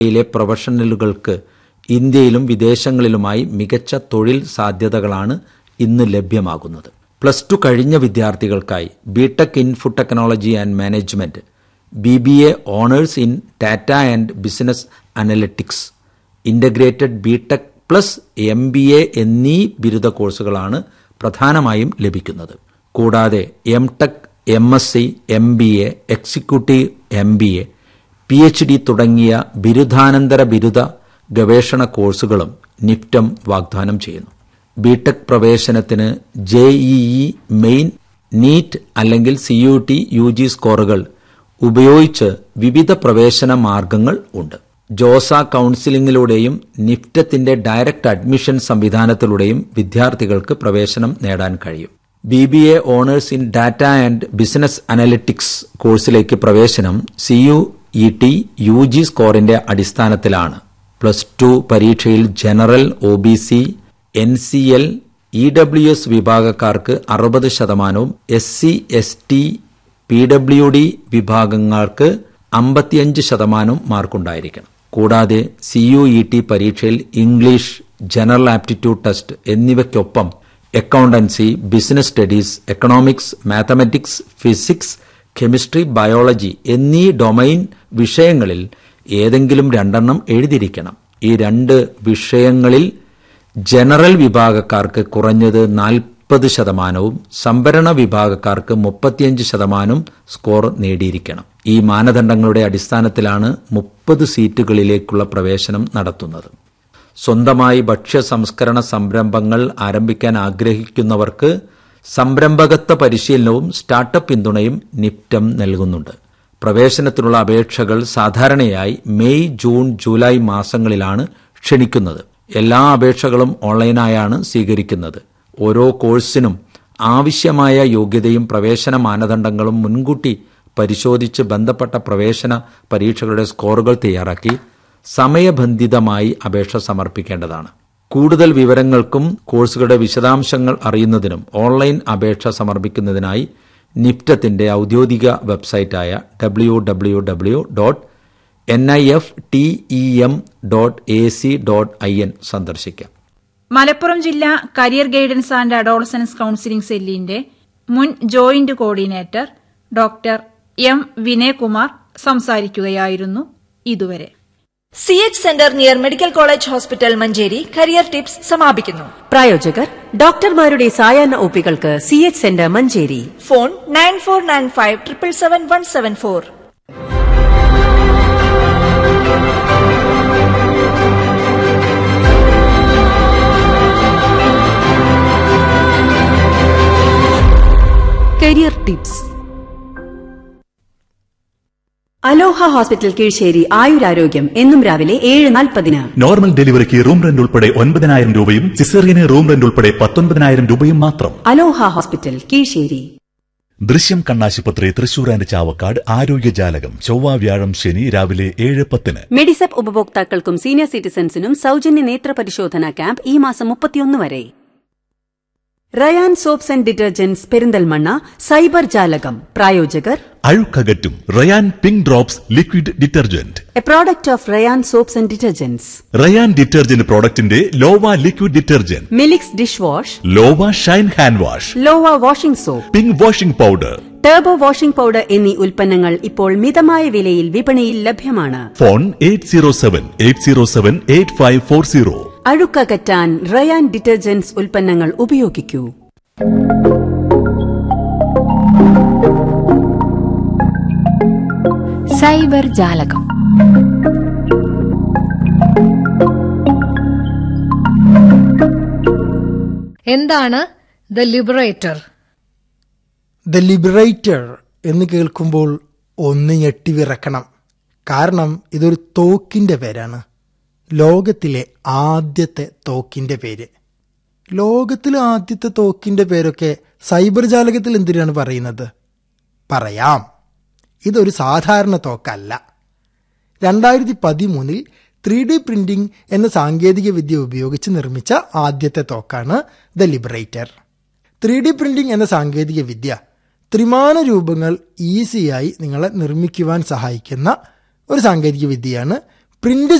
യിലെ പ്രൊഫഷണലുകൾക്ക് ഇന്ത്യയിലും വിദേശങ്ങളിലുമായി മികച്ച തൊഴിൽ സാധ്യതകളാണ് ഇന്ന് ലഭ്യമാകുന്നത് പ്ലസ് ടു കഴിഞ്ഞ വിദ്യാർത്ഥികൾക്കായി BTech in food technology and management B B A honours in data and business analytics integrated BTech plus M B A എന്നീ ബിരുദ കോഴ്സുകളാണ് പ്രധാനമായും ലഭിക്കുന്നത് കൂടാതെ M tech M S C M B A executive M B A P H D തുടങ്ങിയ ബിരുദാനന്തര ബിരുദ ഗവേഷണ കോഴ്സുകളും നിഫ്റ്റം വാഗ്ദാനം ചെയ്യുന്നു ബിടെക് പ്രവേശനത്തിന് ജെഇഇ മെയിൻ നീറ്റ് അല്ലെങ്കിൽ C U T U G സ്കോറുകൾ ഉപയോഗിച്ച് വിവിധ പ്രവേശന മാർഗങ്ങൾ ഉണ്ട് ജോസ കൌൺസിലിംഗിലൂടെയും നിഫ്റ്റത്തിന്റെ ഡയറക്ട് അഡ്മിഷൻ സംവിധാനത്തിലൂടെയും വിദ്യാർത്ഥികൾക്ക് പ്രവേശനം നേടാൻ കഴിയും B B A honours in data and business analytics കോഴ്സിലേക്ക് പ്രവേശനം C U E T U G സ്കോറിന്റെ അടിസ്ഥാനത്തിലാണ് പ്ലസ് ടു പരീക്ഷയിൽ general O B C N C L E W S വിഭാഗക്കാർക്ക് അറുപത് ശതമാനവും S C S T P W D വിഭാഗങ്ങൾക്ക് അമ്പത്തിയഞ്ച് ശതമാനവും മാർക്കുണ്ടായിരിക്കണം കൂടാതെ സി യു ഇ ടി പരീക്ഷയിൽ ഇംഗ്ലീഷ് ജനറൽ ആപ്റ്റിറ്റ്യൂഡ് ടെസ്റ്റ് എന്നിവയ്ക്കൊപ്പം accountancy business studies economics mathematics physics chemistry biology എന്നീ ഡൊമൈൻ വിഷയങ്ങളിൽ ഏതെങ്കിലും രണ്ടെണ്ണം എഴുതിയിരിക്കണം ഈ രണ്ട് വിഷയങ്ങളിൽ ജനറൽ വിഭാഗക്കാർക്ക് കുറഞ്ഞത് നാൽപ്പത് ശതമാനവും സംവരണ വിഭാഗക്കാർക്ക് മുപ്പത്തിയഞ്ച് ശതമാനവും സ്കോർ നേടിയിരിക്കണം ഈ മാനദണ്ഡങ്ങളുടെ അടിസ്ഥാനത്തിലാണ് മുപ്പത് സീറ്റുകളിലേക്കുള്ള പ്രവേശനം നടത്തുന്നത് സ്വന്തമായി ഭക്ഷ്യ സംസ്കരണ സംരംഭങ്ങൾ ആരംഭിക്കാൻ ആഗ്രഹിക്കുന്നവർക്ക് സംരംഭകത്വ പരിശീലനവും സ്റ്റാർട്ടപ്പ് പിന്തുണയും നിപ്റ്റം നൽകുന്നുണ്ട് പ്രവേശനത്തിനുള്ള അപേക്ഷകൾ സാധാരണയായി മെയ് ജൂൺ ജൂലൈ മാസങ്ങളിലാണ് ക്ഷണിക്കുന്നത് എല്ലാ അപേക്ഷകളും ഓൺലൈനായാണ് സ്വീകരിക്കുന്നത് ഓരോ കോഴ്സിനും ആവശ്യമായ യോഗ്യതയും പ്രവേശന മാനദണ്ഡങ്ങളും മുൻകൂട്ടി പരിശോധിച്ച് ബന്ധപ്പെട്ട പ്രവേശന പരീക്ഷകളുടെ സ്കോറുകൾ തയ്യാറാക്കി സമയബന്ധിതമായി അപേക്ഷ സമർപ്പിക്കേണ്ടതാണ് കൂടുതൽ വിവരങ്ങൾക്കും കോഴ്സുകളുടെ വിശദാംശങ്ങൾ അറിയുന്നതിനും ഓൺലൈൻ അപേക്ഷ സമർപ്പിക്കുന്നതിനായി നിഫ്റ്റത്തിന്റെ ഔദ്യോഗിക വെബ്സൈറ്റായ W W W dot N I F T E M dot A C dot I N സന്ദർശിക്കാം മലപ്പുറം ജില്ലാ career guidance and adolescence counselling സെല്ലിന്റെ മുൻ joint coordinator doctor M Vinayakumar സംസാരിക്കുകയായിരുന്നു ഇതുവരെ C H centre near medical college hospital Manjeri career tips സമാപിക്കുന്നു പ്രായോജകർ ഡോക്ടർമാരുടെ സായാഹ്ന ഒപ്പികൾക്ക് C H centre Manjeri phone nine four nine five triple seven one seven four career tips അലോഹ hospital Keezhissery ആയുരാരോഗ്യം എന്നും രാവിലെ ഏഴ് നാൽപ്പതിന് നോർമൽ ഡെലിവറിക്ക് റൂം റെന്റ് ഉൾപ്പെടെ ഒൻപതിനായിരം രൂപയും സിസേറിയന് റൂം റെന്റ് ഉൾപ്പെടെ പത്തൊൻപതിനായിരം രൂപയും മാത്രം അലോഹ ഹോസ്പിറ്റൽ കീഴ്ശ്ശേരി ദൃശ്യം കണ്ണാശുപത്രി തൃശൂർ ആൻഡ് ചാവക്കാട് ആരോഗ്യജാലകം ചൊവ്വ വ്യാഴം ശനി രാവിലെ ഏഴ് പത്തിന് മെഡിസെപ്പ് ഉപഭോക്താക്കൾക്കും സീനിയർ സിറ്റിസൺസിനും സൗജന്യ നേത്ര പരിശോധന ക്യാമ്പ് ഈ മാസം മുപ്പത്തിയൊന്ന് വരെ Rayan soaps and detergents Perinthalmanna cyber ജാലകം പ്രായോജകർ അഴുക്കകറ്റും Rayan pink drops liquid detergent a product of Rayan soaps and detergents Rayan detergent പ്രോഡക്റ്റിന്റെ Lova liquid detergent Milix dish wash Lova shine hand wash Lova washing soap pink washing powder turbo washing powder എന്നീ ഉൽപ്പന്നങ്ങൾ ഇപ്പോൾ മിതമായ വിലയിൽ വിപണിയിൽ ലഭ്യമാണ് phone eight zero seven eight zero seven eight five four zero അഴുക്കകറ്റാൻ Rayan detergents ഉൽപ്പന്നങ്ങൾ ഉപയോഗിക്കൂ സൈബർ ജാലകം എന്താണ് ദ ലിബറേറ്റർ ദ ലിബറേറ്റർ എന്ന് കേൾക്കുമ്പോൾ ഒന്ന് ഞെട്ടിവിറക്കണം കാരണം ഇതൊരു തോക്കിൻ്റെ പേരാണ് ലോകത്തിലെ ആദ്യത്തെ തോക്കിൻ്റെ പേര് ലോകത്തിലെ ആദ്യത്തെ തോക്കിൻ്റെ പേരൊക്കെ സൈബർ ജാലകത്തിൽ എന്തിനാണ് പറയുന്നത് പറയാം ഇതൊരു സാധാരണ തോക്കല്ല രണ്ടായിരത്തി പതിമൂന്നിൽ ത്രീ ഡി പ്രിന്റിംഗ് എന്ന സാങ്കേതിക വിദ്യ ഉപയോഗിച്ച് നിർമ്മിച്ച ആദ്യത്തെ തോക്കാണ് the liberator three D printing എന്ന സാങ്കേതിക വിദ്യ ത്രിമാന രൂപങ്ങൾ ഈസിയായി നിങ്ങളെ നിർമ്മിക്കുവാൻ സഹായിക്കുന്ന ഒരു സാങ്കേതിക വിദ്യയാണ് പ്രിന്റ്